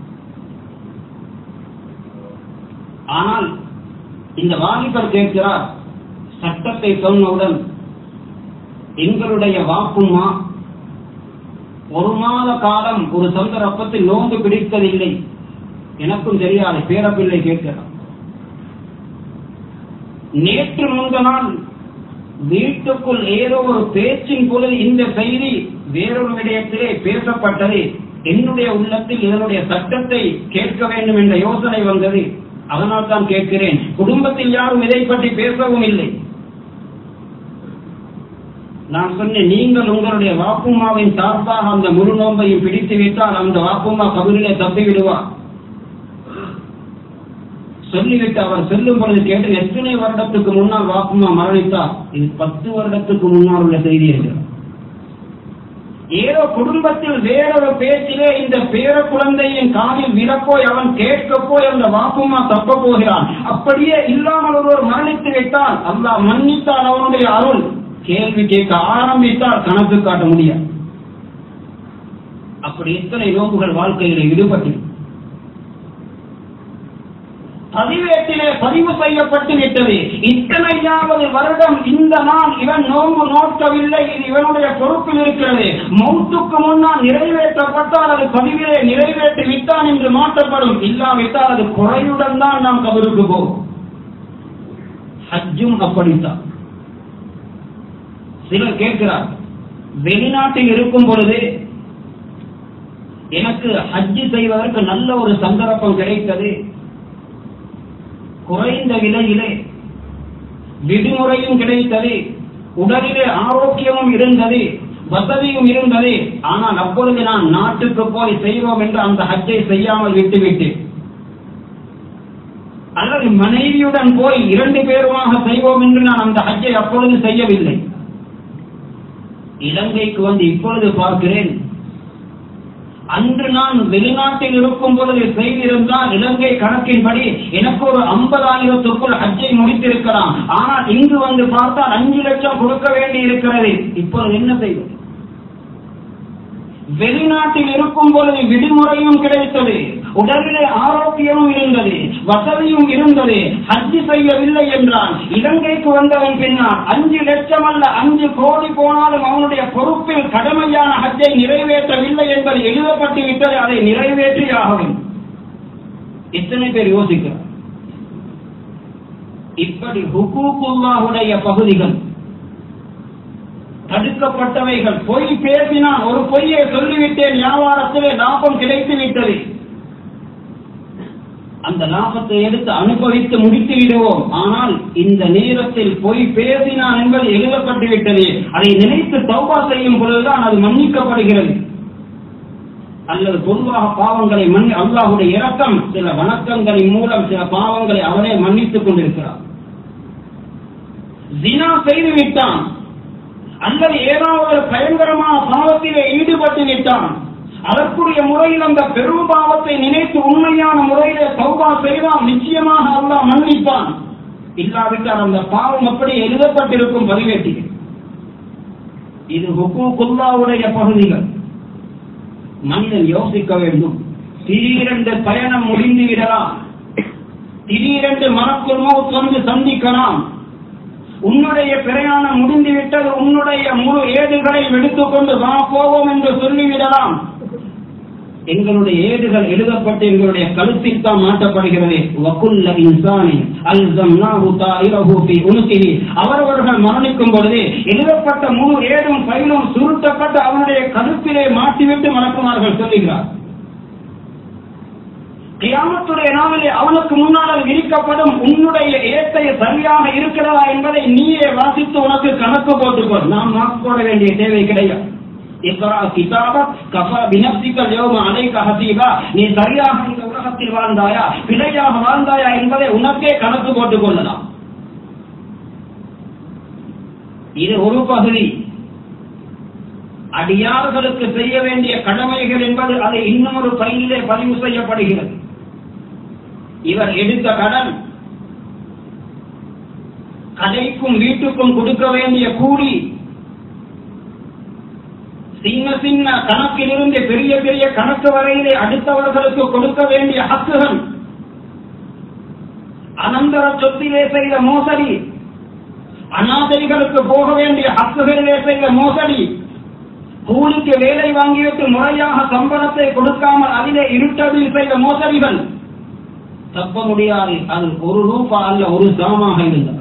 ஆனால் இந்த வாலிபர் கேட்கிறார் சட்டத்தை சொன்னவுடன் எங்களுடைய வாக்குமா ஒரு மாத காலம் ஒரு சந்தர்ப்பத்தில் நோன்பு பிடித்ததில்லை எனக்கும் தெரியாது பேரப்பிள்ளை கேட்கிறார் நேற்று முந்த நாள் வீட்டுக்குள் ஏதோ ஒரு பேச்சின் பொழுது இந்த செய்தி வேறொரு விடயத்திலே பேசப்பட்டது என்னுடைய உள்ளத்தில் இதனுடைய சட்டத்தை கேட்க வேண்டும் என்ற யோசனை வந்தது அதனால் தான் கேட்கிறேன் குடும்பத்தில் யாரும் இதை பற்றி பேசவும் இல்லை நான் சொன்னேன் நீங்கள் உங்களுடைய வாப்புமாவின் சார்பாக அந்த முழு நோன்பையும் பிடித்து விட்டால் அந்த வாப்புமா கபரிலே தப்பி விடுவார் சொல்லிவிட்டு அவர் செல்லும் பொழுது கேட்டு எத்தனை வருடத்துக்கு முன்னால் வாப்புமா மரணித்தார் இது பத்து வருடத்துக்கு முன்னால் உள்ள செய்தி இருக்கிறார் ஏதோ குடும்பத்தில் வேறொரு பேச்சிலே இந்த பேர குழந்தையின் காதில் விழப்போய் அவன் கேட்க போய் அந்த வாக்குமா தப்ப போகிறான் அப்படியே இல்லாமல் ஒருவர் மரணித்து விட்டால் அல்லாஹ் மன்னித்தால் அவனுடைய அருள் கேள்வி கேட்க ஆரம்பித்தால் கணக்கு காட்ட முடியாது அப்படி எத்தனை நோம்புகள் வாழ்க்கையில ஈடுபட்டு பதிவேட்டிலே பதிவு செய்யப்பட்டு விட்டது இத்தனையாவது வருடம் இந்த நாள் இவன் நோன்பு நோக்கவில்லை இது இவனுடைய பொறுப்பில் இருக்கிறது மௌத்துக்கு முன்னால் நிறைவேற்றப்பட்டால் அது பதிவிலே நிறைவேற்றி விட்டான் என்று மாற்றப்படும் இல்லாவிட்டால் அது குறையுடன் தான் நாம் கபருக்கு போகும் ஹஜ்ஜும் அப்படித்தான் சிலர் கேட்கிறார் வெளிநாட்டில் இருக்கும் பொழுது எனக்கு ஹஜ்ஜு செய்வதற்கு நல்ல ஒரு சந்தர்ப்பம் கிடைத்தது குறைந்த விலையிலே விடுமுறையும் கிடைத்தது உடலிலே ஆரோக்கியமும் இருந்தது வசதியும் இருந்தது ஆனால் அப்பொழுது நான் நாட்டுக்கு போய் செய்வோம் என்று அந்த ஹஜ்ஜை செய்யாமல் விட்டுவிட்டேன் அல்லது மனைவியுடன் போய் இரண்டு பேருமாக செய்வோம் என்று நான் அந்த ஹஜ்ஜை அப்பொழுது செய்யவில்லை இலங்கைக்கு வந்து இப்பொழுது பார்க்கிறேன் அன்று நான் வெளிநாட்டில் இருக்கும் பொழுது செய்திருந்தால் இலங்கை கணக்கின்படி எனக்கு ஒரு ஐம்பதாயிரத்துக்குள் ஹஜ்ஜை முடித்திருக்கலாம் ஆனால் இங்கு வந்து பார்த்தால் அஞ்சு லட்சம் கொடுக்க வேண்டி இருக்கிறது இப்பொழுது என்ன செய்வது வெளிநாட்டில் இருக்கும் பொழுது விடுமுறையும் கிடைத்தது உடலிலே ஆரோக்கியமும் இருந்தது வசதியும் இருந்தது ஹஜ்ஜி செய்யவில்லை என்றால் இலங்கைக்கு வந்தவன் பின்னால் அஞ்சு லட்சம் அல்ல அஞ்சு கோடி போனாலும் அவனுடைய பொறுப்பில் கடமையான ஹஜ்ஜை நிறைவேற்றவில்லை என்பது எழுதப்பட்டு விட்டது அதை நிறைவேற்றியாக வேண்டும் எத்தனை பேர் யோசிக்கிறார் இப்படி ஹுகூக்குல்லாவுடைய பகுதிகள் தடுக்கப்பட்டவைகள் பொய் பேசினான் ஒரு பொய்யை சொல்லிவிட்டேன் வியாபாரத்திலே லாபம் கிடைத்து விட்டது அந்த லாபத்தை எடுத்து அனுபவித்து முடித்து விடுவோம் ஆனால் இந்த நேரத்தில் பொய் பேசினான் என்பது எழுதப்பட்டு விட்டது அதை நினைத்து தௌபா செய்யும் பொழுதுதான் அது மன்னிக்கப்படுகிறது அல்லது பொதுவாக பாவங்களை மன்னி அல்லாஹுடைய இரக்கம் சில வணக்கங்களின் மூலம் சில பாவங்களை அவனே மன்னித்துக் கொண்டிருக்கிறார் ஜினா செய்து விட்டான் அல்லது ஏதாவது ஒரு பயங்கரமான பாவத்திலே ஈடுபட்டு விட்டான் அதற்குரிய முறையில் அந்த பெரும் பாவத்தை நினைத்து உண்மையான முறையிலே சௌபா செய்தால் நிச்சயமாக அல்லாஹ் மன்னிப்பான் இல்லாவிட்டால் அந்த பாவம் அப்படி எழுதப்பட்டிருக்கும் பதிவேட்டில் இது ஹுக்கூக்குல்லாவுடைய பகுதிகள் மனிதன் யோசிக்க வேண்டும் திடீரென்று பயணம் முடிந்து விடலாம் திடீரென்று மனக்குள் மௌத் வந்து சந்திக்கலாம் உன்னுடைய பிரயாணம் முடிந்துவிட்டது உன்னுடைய முழு ஏடுகளை எடுத்துக்கொண்டு வா போவோம் என்று சொல்லிவிடலாம் எங்களுடைய ஏடுகள் எழுதப்பட்டு எங்களுடைய கழுத்தில் தான் மாட்டப்படுகிறது வகுல்ல இன்சானி அல்சம்னாஹு தாயிரஹு ஃபீ உனுகிஹி அவரவர்கள் மரணிக்கும் பொழுது எழுதப்பட்ட முழு ஏடும் ஃபைலும் சுருட்டப்பட்டு அவனுடைய கழுத்திலே மாட்டிவிட்டு மணக்குமார்கள் சொல்லுகிறார் கியாமத்துடைய நாளிலே அவனுக்கு முன்னால் விரிக்கப்படும் உன்னுடைய ஏத்தை சரியாக இருக்கிறதா என்பதை நீயே வாசித்து உனக்கு கணக்கு போட்டுக்கொள் நாம் மார்க் போட வேண்டிய தேவை கிடையாது இக்ரா கிதாப கஃபா பினப்சிக்க யௌம அலைக ஹசீபா நீ சரியாக இந்த உலகத்தில் வாழ்ந்தாயா பிழையாக வாழ்ந்தாயா என்பதை உனக்கே கணக்கு போட்டுக் கொள்ளலாம் இது ஒரு பகுதி அடியார்களுக்கு செய்ய வேண்டிய கடமைகள் என்பது அது இன்னொரு பையிலே பதிவு செய்யப்படுகிறது இவர் எடுத்த கடன் கடைக்கும் வீட்டுக்கும் கொடுக்க வேண்டிய கூலி சின்ன சின்ன கணக்கிலிருந்து பெரிய பெரிய கணக்கு வரையிலே அடுத்தவர்களுக்கு கொடுக்க வேண்டிய ஹக்குகள் அனந்தர சொத்திலே செய்த மோசடி அநாதைகளுக்கு போக வேண்டிய ஹக்குகளிலே செய்த மோசடி கூலிக்கு வேலை வாங்கிவிட்டு முறையாக சம்பளத்தை கொடுக்காமல் அதிலே இருட்டடில் செய்த மோசடிகள் தப்ப முடியாது அது ஒரு ரூபா அல்ல ஒரு சாமாக இருந்தது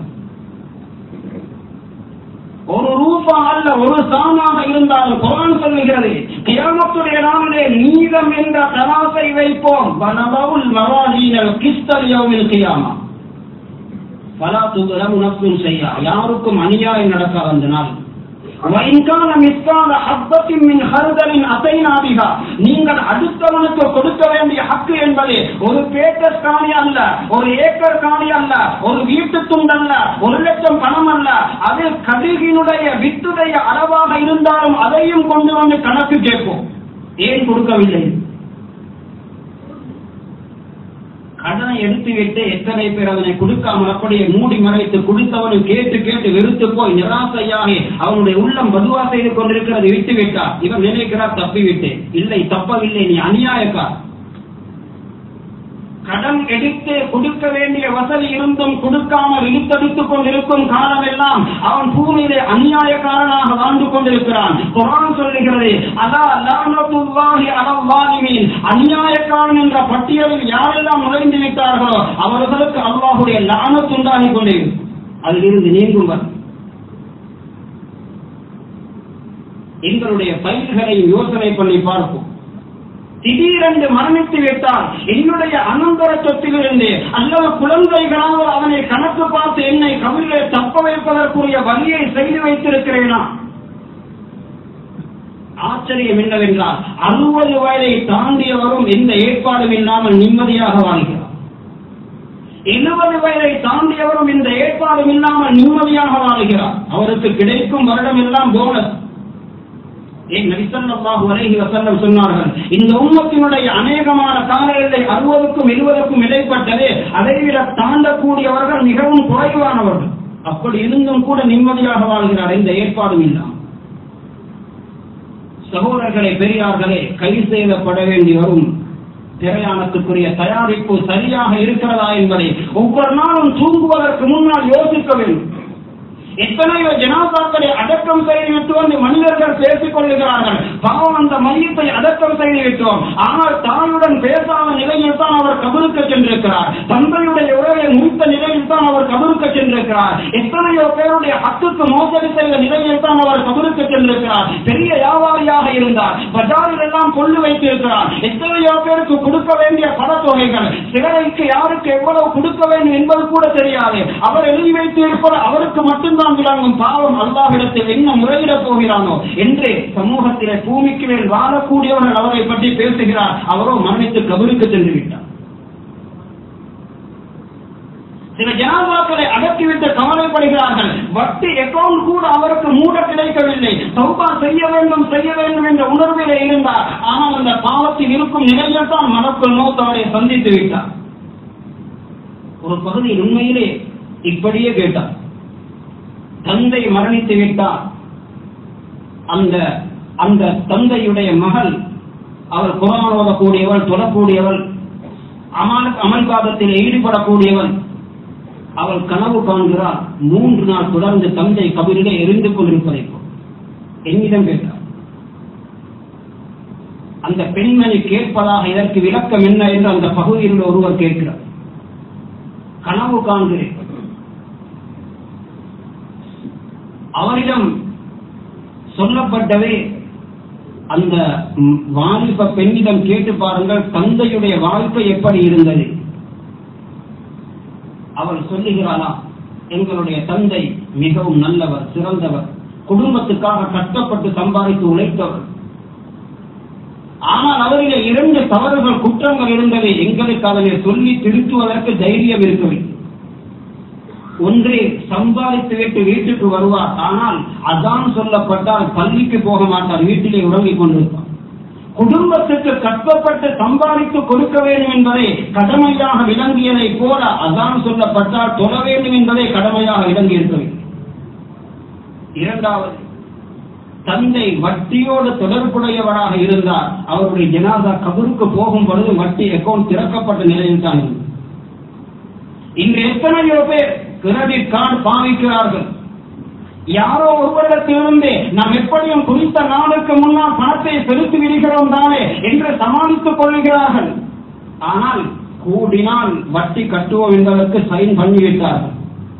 ஒரு ரூபா அல்ல ஒரு சாமாக இருந்தாலும் குரான் சொல்லுகிறது கியாமத்துடைய நாளிலே நீதம் என்ற தராசை வைப்போம் வனபவுல் மவாதீனல் கிஸ்தல் யௌமில் கியாமா பலா துதுலம் நப்சும் செய்யா யாருக்கும் அநியாயம் நடக்காத அந்த நாள் وَإِنْكَانَ مِثْقَالَ حَبَّةٍ مِّنْ خَرْدَلٍ أَتَيْنَا بِهَا நீங்கள் அடுத்தவனுக்கு கொடுக்க வேண்டிய ஹக்கு என்பது ஒரு பேக்கர் காணி அல்ல ஒரு ஏக்கர் காணி அல்ல ஒரு வீட்டு துண்டு அல்ல ஒரு லட்சம் பணம் அல்ல அது கடுகினுடைய வித்துடைய அளவாக இருந்தாலும் அதையும் கொண்டு வந்து கணக்கு கேட்போம் ஏன் கொடுக்கவில்லை கடனை எடுத்துவிட்டு எத்தனை பேர் அதனை கொடுக்காமல் அப்படியே மூடி மறைத்து கொடுத்தவனு கேட்டு கேட்டு வெறுத்து போய் நிராசையாகி அவனுடைய உள்ளம் பதுவா செய்து கொண்டிருக்கிறது விட்டு விட்டார் இவர் நினைக்கிறார் தப்பிவிட்டு இல்லை தப்பவில்லை நீ அநியாயக்கார் கடன் எடுத்து கொடுக்க வேண்டிய வசதி இருந்தும் கொடுக்காமல் இழுத்தடித்துக் கொண்டிருக்கும் காலமெல்லாம் அவன் பூமியிலே அநியாயக்காரனாக வாழ்ந்து கொண்டிருக்கிறான் குரான் சொல்லுகிறது அதா லானத்துல்லாஹி அலல் வாலிமீன் அநியாயக்காரன் என்ற பட்டியலில் யாரெல்லாம் நுழைந்து விட்டார்களோ அவர்களுக்கு அல்லாஹுடைய லானத்துண்டாகி கொண்டிருக்கும் அதிலிருந்து நீங்குவர் எங்களுடைய பயிர்களை யோசனை பண்ணி பார்ப்போம் திடீரென்று மரணித்து விட்டால் என்னுடைய அனந்தர சொத்திலிருந்து அல்லது குழந்தைகளால் அவனை கணக்கு பார்த்து என்னை கவிலே தப்ப வைப்பதற்குரிய வழியை செய்து வைத்திருக்கிறேனா ஆச்சரியம் என்னவென்றால் அறுபது வயதை தாண்டியவரும் எந்த ஏற்பாடும் இல்லாமல் நிம்மதியாக வாழ்கிறார் எழுபது வயதை தாண்டியவரும் இந்த ஏற்பாடும் இல்லாமல் நிம்மதியாக வாழ்கிறார் அவருக்கு கிடைக்கும் வருடம் எல்லாம் போனஸ் ஏன் நபிசல்லாஹு அலைஹி வஸல்லம் சொன்னார்கள் இந்த உம்மத்தினுடைய அநேகமான கால எல்லை அறுபதுக்கும் எழுபதுக்கும் இடைப்பட்டது அதைவிட தாண்டக்கூடியவர்கள் மிகவும் குறைவானவர்கள் அப்படி இருந்தும் கூட நிம்மதியாக வாழ்கிறார் எந்த ஏற்பாடும் இல்லாமல் சகோதரர்களே பெரியார்களே கை செய்யப்பட வேண்டி வரும் பிரயாணத்துக்குரிய தயாரிப்பு சரியாக இருக்கிறதா என்பதை ஒவ்வொரு நாளும் தூங்குவதற்கு முன்னால் யோசிக்க வேண்டும் எத்தனையோ ஜனாதாக்களை அடக்கம் செய்து விட்டு வந்து மனிதர்கள் பேசிக் கொள்ளுகிறார்கள் பாவம் அந்த மையத்தை அடக்கம் செய்து விட்டோம் ஆனால் தாயுடன் பேசாத நிலையில் தான் அவர் கபருக்கு சென்றிருக்கிறார் தந்தையுடைய உறவை முடித்த நிலையில் தான் அவர் கபருக்கு சென்றிருக்கிறார் எத்தனையோ பேருடைய ஹக்குக்கு மோசடி செய்த நிலையில் தான் அவர் கபருக்கு சென்றிருக்கிறார் பெரிய வியாபாரியாக இருந்தார் பஜாரில் எல்லாம் கொள்ளு வைத்திருக்கிறார் எத்தனையோ பேருக்கு கொடுக்க வேண்டிய பண தொகைகள் சிலருக்கு யாருக்கு எவ்வளவு கொடுக்க வேண்டும் என்பது கூட தெரியாது அவர் எழுதி வைத்து இருப்பது அவருக்கு மட்டும்தான் விளங்கும் பாவம் அல்லாவிடத்தில் என்ன முறையிடப் போகிறானோ என்று சமூகத்திலே பூமிக்கு மேல் வாழக்கூடியவர்கள் அவரை பற்றி பேசுகிறார் அவரோ மரணித்து கபருக்கு சென்று விட்டார் சில ஜனாபாக்களை அடக்கிவிட்டு கவலைப்படுகிறார்கள் வட்டி அக்கவுண்ட் கூட அவருக்கு மூட கிடைக்கவில்லை சௌபா செய்ய வேண்டும் செய்ய வேண்டும் என்ற உணர்விலே இருந்தார் ஆனால் அந்த பாவத்தில் இருக்கும் நிலையில் தான் மனக்குள் நோக்கு அவரை சந்தித்து விட்டார் ஒரு பகுதியில் உண்மையிலே இப்படியே கேட்டார் தந்தை மரணித்து விட்டார் அந்த அந்த தந்தையுடைய மகள் அவர் குரான் ஓதக்கூடியவள் தொடக்கூடியவள் அமல் அமல்பாதத்தில் ஈடுபடக்கூடியவள் அவள் கனவு காண்கிறார் மூன்று நாள் தொடர்ந்து தந்தை கபிரிலே எரிந்து கொண்டிருப்பதை போல் என்னிடம் கேட்டார் அந்த பெண்மணி கேட்பதாக இதற்கு விளக்கம் என்ன என்று அந்த பகுதியில் உள்ள ஒருவர் கேட்கிறார் கனவு காண்கிறேன் அவரிடம் சொல்லப்பட்டவே அந்த ம், வாலிப பெண்ணிடம் கேட்டு பாருங்கள் தந்தையுடைய வாழ்க்கை எப்படி இருந்தது அவள் சொல்லுகிறாளா எங்களுடைய தந்தை மிகவும் நல்லவர் சிறந்தவர் குடும்பத்துக்காக கஷ்டப்பட்டு சம்பாதித்து உழைத்தவர் ஆனால் அவரிலே இரண்டு தவறுகள் குற்றங்கள் இருந்தது எங்களுக்கு அதனை சொல்லி திருத்துவதற்கு தைரியம் இருக்கவில்லை ஒன்றே சம்பாதித்து விட்டு வீட்டுக்கு வருவார் ஆனால் அதான் சொல்லப்பட்டால் பள்ளிக்கு போக மாட்டார் வீட்டிலே உறங்கிக் கொண்டிருப்பார் குடும்பத்துக்கு கஷ்டப்பட்டு சம்பாதித்து கொடுக்க வேண்டும் என்பதை கடமையாக விளங்கியதை போல அதான் சொல்லப்பட்டால் தொழ வேண்டும் என்பதை கடமையாக விளங்கி இருக்கவில்லை இரண்டாவது தந்தை வட்டியோடு தொடர்புடையவராக இருந்தார் அவருடைய ஜனாதா கபருக்கு போகும் பொழுது வட்டி அக்கௌண்ட் திறக்கப்பட்ட நிலையில் தான் இருந்தது இன்று எத்தனையோ பேர் கிரெடிட் கார்டு பாவிக்கிறார்கள் யாரோ ஒருவரிடத்திலிருந்து நாம் எப்படியும் குறித்த நாளுக்கு முன்னால் பணத்தை செலுத்தி விடுகிறோம் தானே என்று சமாளித்துக் கொள்கிறார்கள் ஆனால் கூடினால் வட்டி கட்டுவோம் என்பதற்கு சைன் பண்ணிவிட்டார்கள்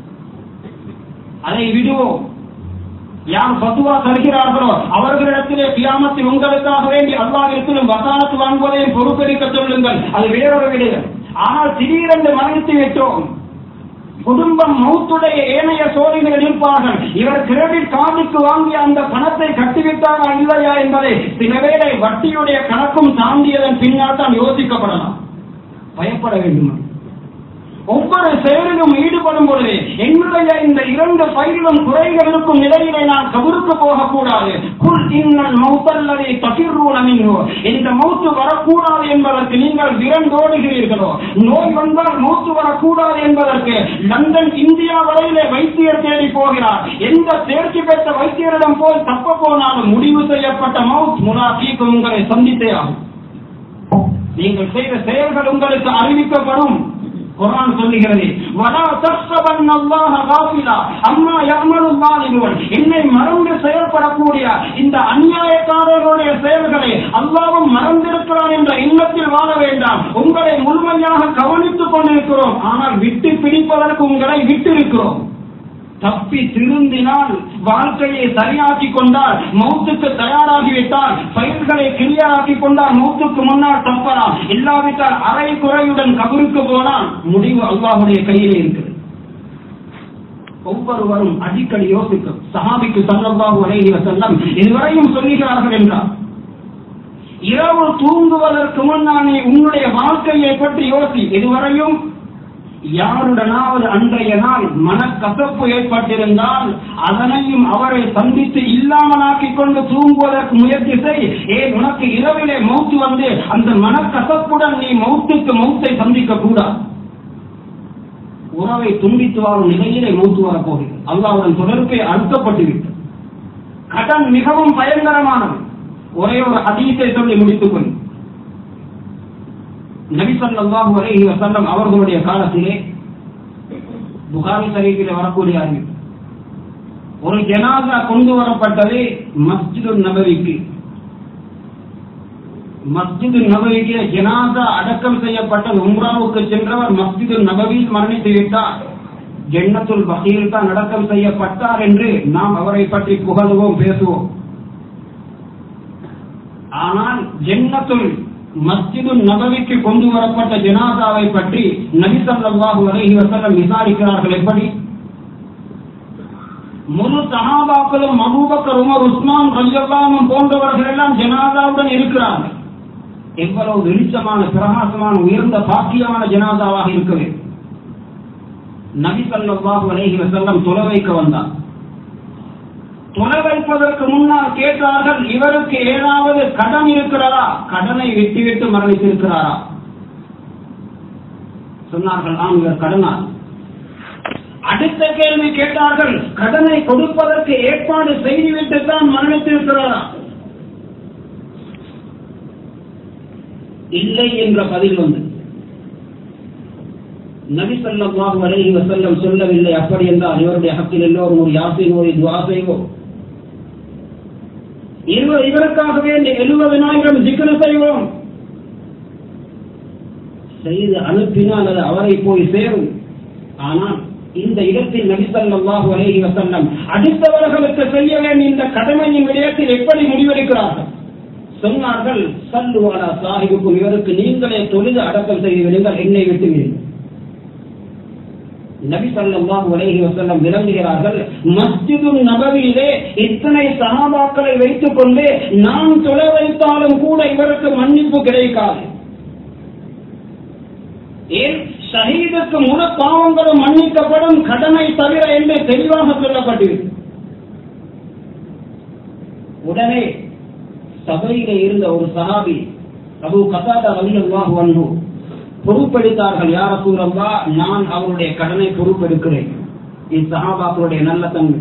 அதை விடுவோம் யார் பத்துவா தருகிறார்களோ அவர்களிடத்திலே கியாமத்தில் உங்களுக்காக வேண்டி அல்லாவிடத்திலும் வசானத்து வாங்குவதையும் பொறுப்பெடுக்க சொல்லுங்கள் அது வேறொரு விடுகள் ஆனால் திடீரென்று மரணித்து விட்டோம் குடும்பம் மௌத்துடைய ஏனைய சோதனைகள் இருப்பார்கள் இவர் கிரெடிட் கார்டுக்கு வாங்கிய அந்த பணத்தை கட்டிவிட்டாரா இல்லையா என்பதை சில வேளை வட்டியுடைய கணக்கும் தாண்டியதன் பின்னால் தான் யோசிக்கப்படலாம் பயப்பட வேண்டும் ஒவ்வொரு செயலிலும் ஈடுபடும் பொழுது என்னுடைய இந்த இரண்டு பயிரிலும் குறைகள் இருக்கும் நிலையிலே நான் கபருக்கு போகக்கூடாது குல் இன்னல் மௌத்தல்லதை தகிர்ரூன மின்ஹு இந்த மௌத்து வரக்கூடாது என்பதற்கு நீங்கள் விரண்டோடுகிறீர்களோ நோய் வந்தால் மௌத்து வரக்கூடாது என்பதற்கு லண்டன் இந்தியா வரையிலே வைத்தியர் தேடி போகிறார் எந்த தேர்ச்சி பெற்ற வைத்தியரிடம் போய் தப்ப போனாலும் முடிவு செய்யப்பட்ட மவுத் முனாஃபீக்கு உங்களை சந்தித்தே ஆகும் நீங்கள் செய்த செயல்கள் உங்களுக்கு அறிவிக்கப்படும் குர்ஆன் சொல்லுகிறது வலா தஸ்ஸபன் அல்லாஹ காஃபிலா அம்மா யஅமலு ஸாலிமூன் என்னை மறந்து செயல்படக்கூடிய இந்த அநியாயக்காரர்களுடைய செயல்களை அல்லாஹ்வும் மறந்திருக்கிறான் என்ற எண்ணத்தில் வாழ வேண்டாம் உங்களை முழுமையாக கவனித்துக் கொண்டிருக்கிறோம் ஆனால் விட்டு பிடிப்பதற்கு உங்களை விட்டிருக்கிறோம் தப்பி திருந்தினால் வாழ்க்கையை சரியாக்கி கொண்டால் மௌத்துக்கு தயாராகிவிட்டால் பயிர்களை கிளியராக்கி கொண்டால் மௌத்துக்கு முன்னால் தப்பலாம் இல்லாவிட்டால் அரை குறையுடன் கபருக்கு போனால் முடிவு அல்லாஹுடைய கையிலே இருக்குது ஒவ்வொருவரும் அடிக்கடி யோசிக்கும் சஹாபிக்கு சல்லல்லாஹு அலைஹி வஸல்லம் இதுவரையும் சொல்லுகிறார்கள் என்றார் இரவு தூங்குவதற்கு முன்னால் நீ உன்னுடைய வாழ்க்கையை பற்றி யோசி இதுவரையும் யாருடனாவது அன்றைய நாள் மனக்கசப்பு ஏற்பட்டிருந்தால் அதனையும் அவரை சந்தித்து இல்லாமலாக்கிக் கொண்டு தூங்குவதற்கு முயற்சி செய் ஏன் உனக்கு இரவிலே மௌத்து வந்து அந்த மனக்கசப்புடன் நீ மௌத்துக்கு மௌத்தை சந்திக்க கூடாது உறவை துண்டித்து வாழும் நிலையிலே மூத்து வரப்போகிறது அல்லாவுடன் தொடர்பை அழுத்தப்பட்டுவிட்டது கடன் மிகவும் பயங்கரமானது ஒரே ஒரு ஹதீஸை சொல்லி முடித்துக் கொள் நபிசல்லாஹு அலைஹி வஸல்லம் அவர்களுடைய காலத்திலே புகாரி ஷரீஃபிலே வரக்கூடிய அறிவு ஒரு ஜனாசா கொண்டு வரப்பட்டது மஸ்ஜிது நபவிக்கு மஸ்ஜிது நபவிக்கு ஜனாசா அடக்கம் செய்யப்பட்டது உம்ராவுக்கு சென்றவர் மஸ்ஜிது நபவியில் மரணித்து விட்டார் ஜென்னத்துல் பகீல் தான் அடக்கம் செய்யப்பட்டார் என்று நாம் அவரை பற்றி புகழுவோம் பேசுவோம் ஆனால் ஜென்னத்துல் மஸ்ஜிது நபவிக்கு கொண்டு வரப்பட்ட ஜனாதாவை பற்றி நபி ஸல்லல்லாஹு அலைஹி வஸல்லம் விசாரிக்கிறார்கள் எப்படி முழு சஹாபாக்களும் அபூபக்கர் உமர் உஸ்மான் ரலியல்லாஹு போன்றவர்கள் எல்லாம் ஜனாதாவுடன் இருக்கிறார்கள் எவ்வளவு வெளிச்சமான பிரகாசமான உயர்ந்த பாக்கியமான ஜனாதாவாக இருக்க வேண்டும் நபி ஸல்லல்லாஹு அலைஹி வஸல்லம் தொலை வைக்க வந்தார் தொலை வைப்பதற்கு முன்னால் கேட்டார்கள் இவருக்கு ஏதாவது கடன் இருக்கிறதா கடனை விட்டுவிட்டு மரணித்திருக்கிறாரா சொன்னார்கள் ஆம் இவர் கடனார் அடுத்த கேள்வி கேட்டார்கள் கடனை கொடுப்பதற்கு ஏற்பாடு செய்துவிட்டு தான் மரணித்திருக்கிறாரா இல்லை என்ற பதில் வந்து நபி ஸல்லல்லாஹு அலைஹி வஸல்லம் சொல்லவில்லை அப்படி என்றால் இவருடைய ஹக்கில் எல்லோரும் ஒரு யாசின் ஒரு துவா செய்வோம் இவர் இவருக்காக வேண்டி எழுபதனாயிரம் ஜிக்கன செய்வோம் செய்து அனுப்பினால் அது அவரை போய் சேரும் ஆனால் இந்த இடத்தில் நபிசல்லாஹு அலைஹி வசல்லம் அடுத்தவர்களுக்கு செய்ய வேண்டிய இந்த கடமையின் விடயத்தில் எப்படி முடிவெடுக்கிறார்கள் சொன்னார்கள் சல்லுவாலா சாஹிபுக்கும் இவருக்கு நீங்களே தொழுது அடக்கம் செய்து விடுங்கள் என்னை விட்டு விடுங்கள் நபி ஸல்லல்லாஹு அலைஹி வஸல்லம் விளங்குகிறார்கள் மஸ்ஜிது நபவியிலே இத்தனை சஹாபாக்களை வைத்துக் கொண்டு நாம் தொலை வைத்தாலும் கூட இவருக்கு மன்னிப்பு கிடைக்காது ஏன் ஷஹீதுக்கு முழு பாவங்களும் மன்னிக்கப்படும் கடனை தவிர என்று தெளிவாக சொல்லப்பட்டிருக்கு உடனே சபையிலே இருந்த ஒரு சஹாபி அபு கசாதா ரலியல்லாஹு அன்ஹு பொறுப்பெடுத்தார்கள் யார சூழல்லா நான் அவருடைய கடனை பொறுப்பெடுக்கிறேன் இச்சஹாபாக்களுடைய நல்ல தன்மை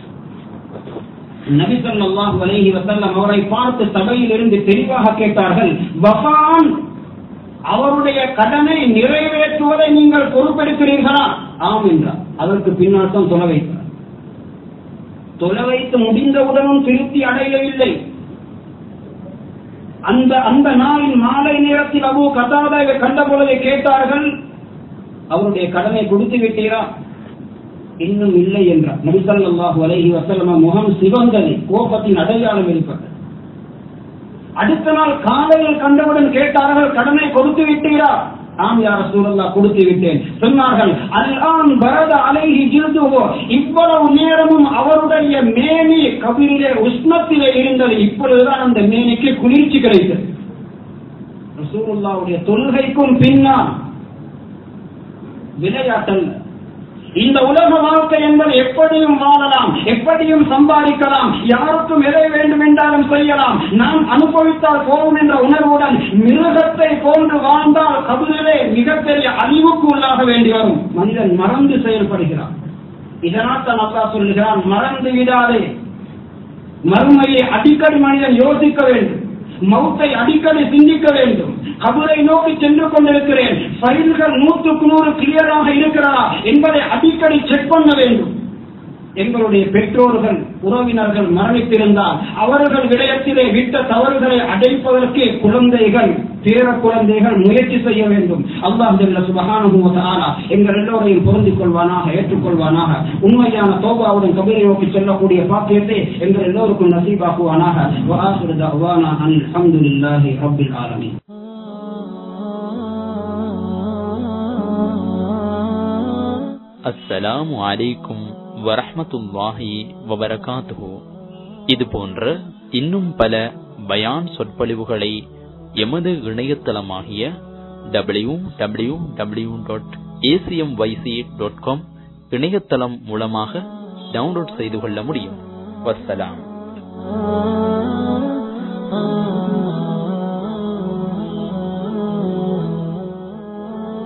நபி ஸல்லல்லாஹு அலைஹி வஸல்லம் அவரை பார்த்து சபையில் இருந்து தெளிவாக கேட்டார்கள் வஃபான் அவருடைய கடனை நிறைவேற்றுவதை நீங்கள் பொறுப்பெடுக்கிறீர்களா ஆம் என்றார் அதற்கு பின்னால் தான் தொலை வைத்தார் தொலை வைத்து முடிந்தவுடனும் திருப்தி அடையவில்லை அந்த அந்த நாளின் மாலை நேரத்தில் அபு கதாதாவை கண்ட பொழுது கேட்டார்கள் அவருடைய கடனை கொடுத்து விட்டீரா இன்னும் இல்லை என்றார் நபிசல்லாஹு அலைஹி வசல்லம முகம் சிவந்தது கோபத்தின் அடையாளம் வெளிப்பட்டது அடுத்த நாள் காலையில் கண்டவுடன் கேட்டார்கள் கடனை கொடுத்து விட்டீரா ஆம் யார சூழல்லா கொடுத்து விட்டேன் சொன்னார்கள் அல்லான் பரத அலைஹி ஜில்துவோ இவ்வளவு நேரமும் அவருடைய மேனி கபிலே உஷ்ணத்திலே இருந்தது இப்பொழுதுதான் அந்த மேனிக்கு குளிர்ச்சி கிடைத்தது ரசூலுல்லாவுடைய தொழுகைக்கும் பின்னால் விளையாட்டல்ல இந்த உலக வாழ்க்கை என்பது எப்படியும் வாழலாம் எப்படியும் சம்பாதிக்கலாம் யாருக்கும் எதை வேண்டும் என்றாலும் செய்யலாம் நாம் அனுபவித்தால் போகும் என்ற உணர்வுடன் மிருகத்தை போன்று வாழ்ந்தால் கபிலே மிகப்பெரிய அழிவுக்கு உள்ளாக வேண்டி வரும் மனிதன் மறந்து செயல்படுகிறான் இதனால் தான் அல்லா சொல்லுகிறான் மறந்து விடாதே மறுமையை அடிக்கடி மனிதன் யோசிக்க வேண்டும் மௌத்தை அடிக்கடி சிந்திக்க வேண்டும் கபரை நோக்கி சென்று கொண்டிருக்கிறேன் ஃபைல்கள் நூற்றுக்கு நூறு கிளியராக இருக்கிறதா என்பதை அடிக்கடி செக் பண்ண வேண்டும் எங்களுடைய பெற்றோர்கள் உறவினர்கள் மரணித்திருந்தால் அவர்கள் விடயத்திலே விட்ட தவறுகளை அடைப்பதற்கு குழந்தைகள் பேர குழந்தைகள் முயற்சி செய்ய வேண்டும் அல்லாஹ் ஜல்ல சுபஹானஹு வ தஆலா எங்கள் எல்லோரையும் பொருந்திக் கொள்வானாக ஏற்றுக்கொள்வானாக உண்மையான தௌபாவுடன் கபீரை நோக்கி செல்லக்கூடிய பாக்கியத்தை எங்கள் எல்லோருக்கும் நசீபாக்குவானாக வ ஆகிரு தஅவானா அனில் ஹம்துலில்லாஹி ரப்பில் ஆலமீன் அஸ்ஸலாமு அலைக்கும் வரஹ்மத்துல்லாஹி வபரகாத்துஹு இது போன்ற இன்னும் பல பயான் சொற்பொழிவுகளை எமது இணையதளமாகிய W W W dot ACM YC dot com இணையதளம் மூலமாக டவுன்லோட் செய்து கொள்ள முடியும் வஸ்ஸலாம்